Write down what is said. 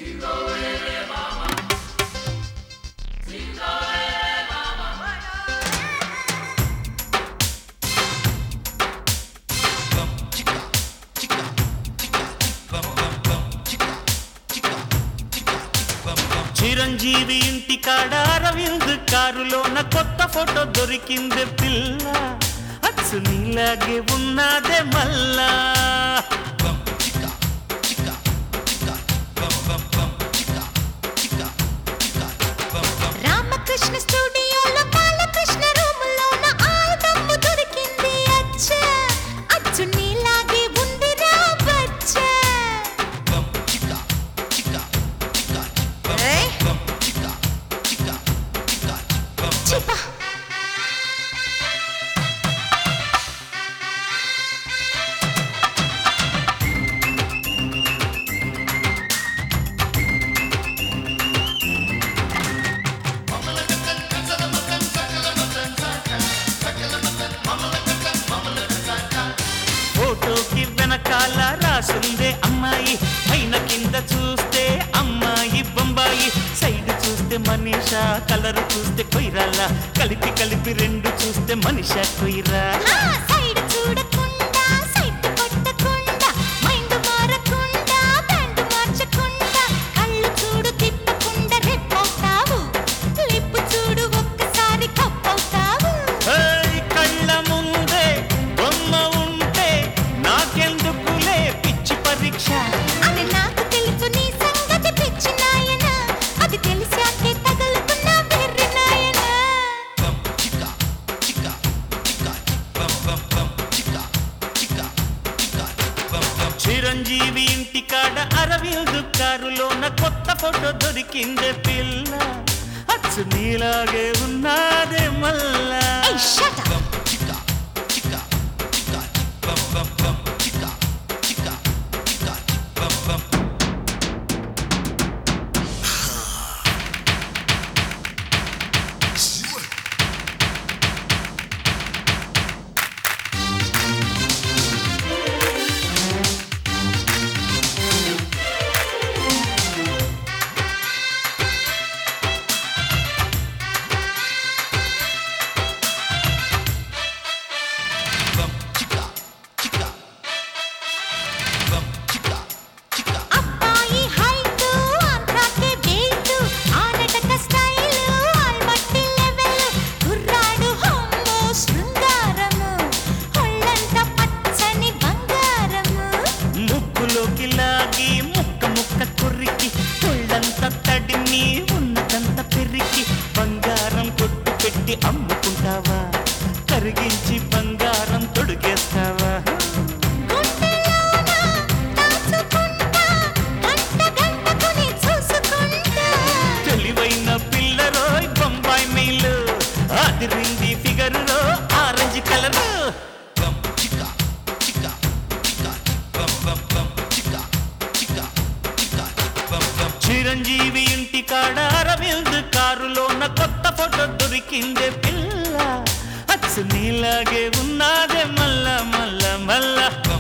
చిరంజీవి ఇంటి కాడ అరవింద్ కారులోన కొత్త ఫోటో దొరికింది పిల్ల అచ్చు నీలాగే ఉన్నదే మల్లా రామకృష్ణ స్టూడియోలో బాలకృష్ణ రూములోన ఆల్బమ్ దొరికింది అచ్చ అచ్చు నీలాగే ఉంది రా బచ్చ ఏయ్, చిపా. ఫోటోకి వెనకాల రాసుందే అమ్మాయి పైన కింద చూస్తే అమ్మాయి బొంబాయి సైడ్ చూస్తే మనీషా కలర్ చూస్తే కొయిరాల కలిపి కలిపి రెండు చూస్తే మనిషా కొయిరా ఆ, సైడ్ చూడకుండా సైట్ కొట్టకుండా మైండ్ మారకుండా బ్యాండ్ మార్చకుండా కళ్ళు చూడు తిప్పకుండా రెప్పవుతావు లిప్పు చూడు ఒక్కసారి కప్పవుతావు ఏయ్, కళ్ళ ముందే బొమ్మ ఉంటే నాకెందుకులే పిచ్చి పరీక్ష అది నాకు తెలుసు నీ సంగతి పిచ్చి నాయన అది తెలిసాకే తగులుకున్న వెర్రి నాయన చిరంజీవి ఇంటి కాడ అరవింద్ కారులోన కొత్త ఫోటో దొరికిందే పిల్ల అచ్చు నీలాగే ఉన్నాదే మల్లా ఏయ్ షట్ అప్ అబ్బాయి హైట్ ఆంధ్రాకే వెయిట్ ఆనటక స్టైల్ ఆల్మట్టి లెవెల్ కుర్రాడు హోమో శృంగారము ఒళ్ళంత పచ్చని బంగారము ముక్కులోకి లాగి ముక్క ముక్క కొరికి ఒళ్ళంత తడిని ఉన్నదంత పెరికి బంగారం కొట్టు పెట్టి అమ్ముకుంటావా కరిగించి బంగారం తొడిగేస్తావా గుండెలోన దాచుకుంటా గంట గంటకుని చూసుకుంటా తెలివైన పిల్లరోయ్ బొంబాయి మెయిల్ అదిరింది ఫిగర్ ఆరెంజ్ కలర్ చిరంజీవి ఇంటి కాడ అరవింద్ కారులోన కొత్త ఫోటో దొరికిందే పిల్ల అచ్చు నీలాగే ఉన్నాదే మల్ల మల్ల మల్ల